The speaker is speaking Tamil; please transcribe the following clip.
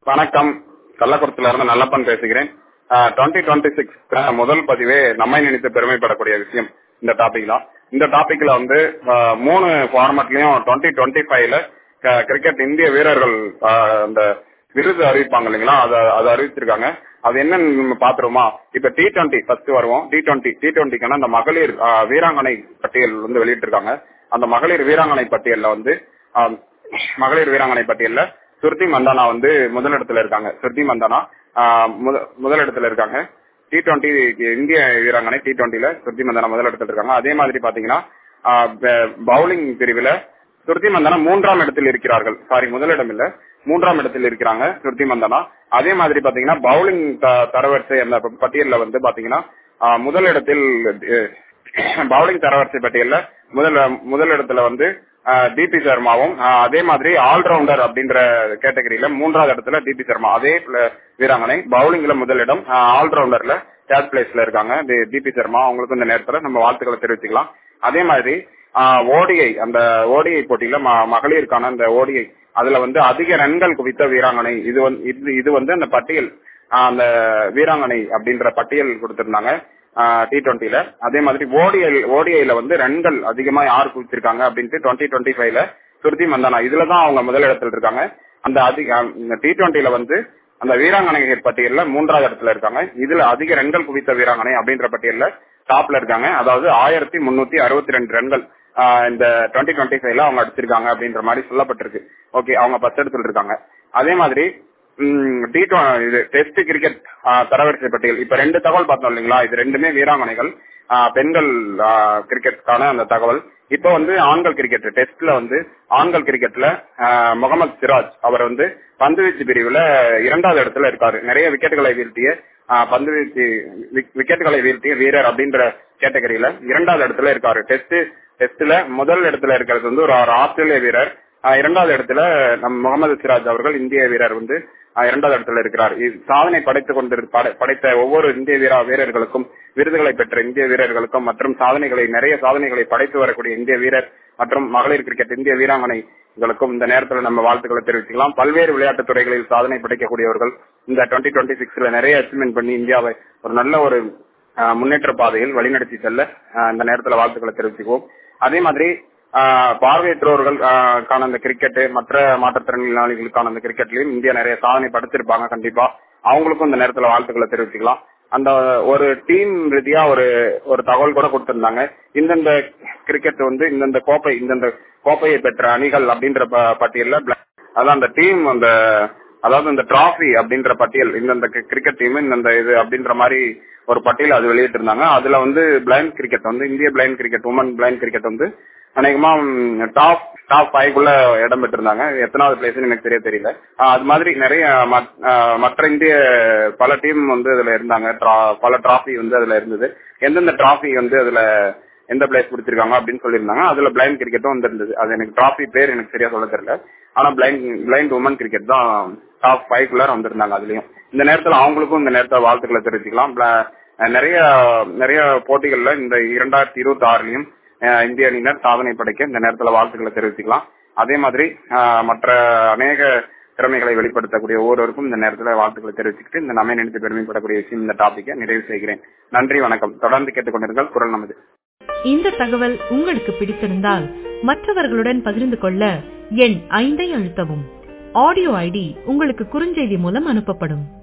வணக்கம் கள்ளக்குறிச்சியில இருந்து நல்லப்பன் பேசுகிறேன் டுவெண்ட்டி டுவெண்ட்டி சிக்ஸ் முதல் பதிவே நம்மை நினைத்து பெருமைப்படக்கூடிய விஷயம் இந்த டாபிக் தான் இந்த டாபிக்ல வந்து அஹ், மூணு ஃபார்மட்லயும் டுவெண்ட்டி டுவெண்ட்டி ஃபைவ்ல கிரிக்கெட் இந்திய வீரர்கள் அஹ், அந்த விருது அறிவிப்பாங்க இல்லைங்களா அதை அதை அறிவிச்சிருக்காங்க அது என்னன்னு நம்ம பாத்துருமா இப்ப டி டுவெண்ட்டி ஃபர்ஸ்ட் வருவோம் டி டுவெண்ட்டி டி டுவெண்ட்டிக்கான அந்த மகளிர் அஹ், வீராங்கனை பட்டியல் வந்து வெளியிட்டிருக்காங்க அந்த மகளிர் வீராங்கனை பட்டியல்ல வந்து அஹ், மகளிர் வீராங்கனை பட்டியல்ல சுருதி மந்தானா வந்து முதலிடத்துல இருக்காங்க சுருதி மந்தானா ஆஹ், முத- முதலிடத்துல இருக்காங்க டி டுவெண்ட்டி இந்திய வீராங்கனை டி டுவெண்ட்டில சுருதி மந்தானா முதலிடத்துல இருக்காங்க அதே மாதிரி பாத்தீங்கன்னா பவுலிங் பிரிவுல சுருதி மந்தானா மூன்றாம் இடத்தில் இருக்கிறார்கள் சாரி முதலிடம் இல்ல மூன்றாம் இடத்தில் இருக்கிறாங்க சுருதி மந்தானா அதே மாதிரி பாத்தீங்கன்னா பவுலிங் தரவரிசை அந்த பட்டியல்ல வந்து பாத்தீங்கன்னா ஆஹ், முதலிடத்தில் பவுலிங் தரவரிசை பட்டியல்ல முதல் முதலிடத்துல வந்து டிபி சர்மாவும் ஆஹ், அதே மாதிரி ஆல்ரவுண்டர் அப்படின்ற கேட்டகரியில மூன்றாவது இடத்துல டிபி சர்மா அதே pla- வீராங்கனை பவுலிங்ல முதலிடம் ஆல்ரவுண்டர்ல தேர்ட் பிளேஸ்ல இருக்காங்க டிபி சர்மா அவங்களுக்கு இந்த நேரத்துல நம்ம வாழ்த்துக்களை தெரிவிச்சுக்கலாம் அதே மாதிரி ஓடிஐ அந்த ஓடிஐ போட்டியில ம- மகளிருக்கான அந்த ஓடிஐ அதுல வந்து அதிக ரன்கள் குவித்த வீராங்கனை இது வந்து இது- இது வந்து அந்த பட்டியல் ஆஹ், அந்த வீராங்கனை அப்படின்ற பட்டியல் கொடுத்திருந்தாங்க டி டுவெண்ட்டில அதே மாதிரி ஓடிஐ ஓடிஐல வந்து ரன்கள் அதிகமா யார் குவிச்சிருக்காங்க அப்படின்ட்டு டுவெண்ட்டி டுவெண்ட்டி ஃபைவ்ல சுருதி மந்தானா இதுலதான் அவங்க முதலிடத்தில் இருக்காங்க அந்த அதிக டி டுவெண்ட்டில வந்து அந்த வீராங்கனைகள் பட்டியல்ல மூன்றாவது இடத்துல இருக்காங்க இதுல அதிக ரன்கள் குவித்த வீராங்கனை அப்படின்ற பட்டியல்ல டாப்ல இருக்காங்க அதாவது ஆயிரத்தி முன்னூத்தி அறுபத்தி ரெண்டு ரன்கள் ஆஹ் இந்த டுவெண்ட்டி டுவெண்ட்டி ஃபைவ்ல அவங்க அடிச்சிருக்காங்க அப்படின்ற மாதிரி சொல்லப்பட்டிருக்கு ஓகே அவங்க பத்து இடத்துல இருக்காங்க அதே மாதிரி டி இது டெஸ்ட் கிரிக்கெட் தரவரிசை பட்டியல் இப்ப ரெண்டு தகவல் பார்த்தோம் இல்லைங்களா இது ரெண்டுமே வீராங்கனைகள் ஆஹ் பெண்கள் கிரிக்கெட்டுக்கான அந்த தகவல் இப்போ வந்து ஆண்கள் கிரிக்கெட் டெஸ்ட்ல வந்து ஆண்கள் கிரிக்கெட்ல முகமது சிராஜ் அவர் வந்து பந்துவீச்சு பிரிவுல இரண்டாவது இடத்துல இருக்காரு நிறைய விக்கெட்டுகளை வீழ்த்திய ஆஹ், பந்துவீச்சு விக்- விக்கெட்டுகளை வீழ்த்திய வீரர் அப்படின்ற கேட்டகரியில இரண்டாவது இடத்துல இருக்காரு டெஸ்ட் டெஸ்ட்ல முதல் இடத்துல இருக்கிறது வந்து ஒரு ஒரு ஆஸ்திரேலிய வீரர் ஆஹ், இரண்டாவது இடத்துல நம் முகமது சிராஜ் அவர்கள் இந்திய வீரர் வந்து ஆஹ், இரண்டாவது இடத்துல இருக்கிறார் இது சாதனை படைத்துக் கொண்டு படைத்த ஒவ்வொரு இந்திய வீரா வீரர்களுக்கும் விருதுகளை பெற்ற இந்திய வீரர்களுக்கும் மற்றும் சாதனைகளை நிறைய சாதனைகளை படைத்து வரக்கூடிய இந்திய வீரர் மற்றும் மகளிர் கிரிக்கெட் இந்திய வீராங்கனைகளுக்கும் இந்த நேரத்தில் நம்ம வாழ்த்துக்களை தெரிவிச்சுக்கலாம் பல்வேறு விளையாட்டுத் துறைகளில் சாதனை படைக்கக்கூடியவர்கள் இந்த டுவெண்ட்டி டுவெண்ட்டி சிக்ஸ்ல நிறைய அச்சீவ்மெண்ட் பண்ணி இந்தியாவை ஒரு நல்ல ஒரு ஆஹ், முன்னேற்ற பாதையில் வழிநடத்தி செல்ல ஆஹ், இந்த நேரத்தில் வாழ்த்துக்களை தெரிவிச்சுக்குவோம் அதே மாதிரி ஆஹ், பார்வையற்றோர்கள் ஆஹ், கான அந்த கிரிக்கெட் மற்ற மாற்றுத்திறனாளிகளுக்கான அந்த கிரிக்கெட்லயும் இந்தியா நிறைய சாதனை படைச்சிருப்பாங்க கண்டிப்பா அவங்களுக்கும் இந்த நேரத்துல வாழ்த்துக்களை தெரிவிச்சுக்கலாம் அந்த ஒரு டீம் ரீதியா ஒரு ஒரு தகவல் கூட கொடுத்திருந்தாங்க இந்தந்த கிரிக்கெட் வந்து இந்தந்த கோப்பை இந்தந்த கோப்பையை பெற்ற அணிகள் அப்படின்ற ப- பட்டியல்ல bla- அதான் அந்த டீம் அந்த அதாவது இந்த டிராஃபி அப்படின்ற பட்டியல் இந்தந்த கிரிக்கெட் டீம் இந்தந்த இது அப்படின்ற மாதிரி ஒரு பட்டியல் அது வெளியிட்டு இருந்தாங்க அதுல வந்து பிளைண்ட் கிரிக்கெட் வந்து இந்திய blind cricket women blind cricket வந்து அநேகமா டாப் டாப் ஃபைவ்க்குள்ள இடம் பெற்றிருந்தாங்க எத்தனாவது பிளேஸ்னு எனக்கு தெரிய தெரியல ஆஹ் அது மாதிரி நிறைய மத்- ஆஹ் மற்ற இந்திய பல டீம் வந்து அதுல இருந்தாங்க Tra- பல டிராஃபி வந்து அதுல இருந்தது எந்தெந்த டிராஃபி வந்து அதுல எந்த பிளேஸ் பிடிச்சிருக்காங்க அப்படின்னு சொல்லியிருந்தாங்க அதுல பிளைண்ட் கிரிக்கெட்டும் வந்து இருந்தது அது எனக்கு டிராஃபி பேர் எனக்கு சரியா சொல்ல தெரியல ஆனா பிளைண்ட் பிளைண்ட் உமன் கிரிக்கெட் தான் டாப் ஃபைவ் குள்ளார வந்திருந்தாங்க அதுலயும் இந்த நேரத்துல அவங்களுக்கும் இந்த நேரத்துல வாழ்த்துக்களை தெரிவிச்சுக்கலாம் Bla- நிறைய நிறைய போட்டிகள்ல இந்த இரண்டாயிரத்தி இருபத்தி ஆறுலயும் அஹ், இந்திய அணியினர் சாதனை படைக்க இந்த நேரத்துல வாழ்த்துக்களை தெரிவிச்சுக்கலாம் அதே மாதிரி அஹ், மற்ற அநேக திறமைகளை வெளிப்படுத்தக்கூடிய ஒவ்வொருவருக்கும் இந்த நேரத்துல வாழ்த்துக்களை தெரிவிச்சுக்கிட்டு இந்த நம்மை நினைத்து பெருமைப்படக்கூடிய விஷயம் இந்த டாபிக்கை நிறைவு செய்கிறேன் நன்றி வணக்கம் தொடர்ந்து கேட்டுக்கொண்டிருங்கள் குரல் நமது இந்த தகவல் உங்களுக்கு பிடித்திருந்தால் மற்றவர்களுடன் பகிர்ந்து கொள்ள எண் ஐந்தை அழுத்தவும் ஆடியோ ஐடி உங்களுக்கு குறுஞ்செய்தி மூலம் அனுப்பப்படும்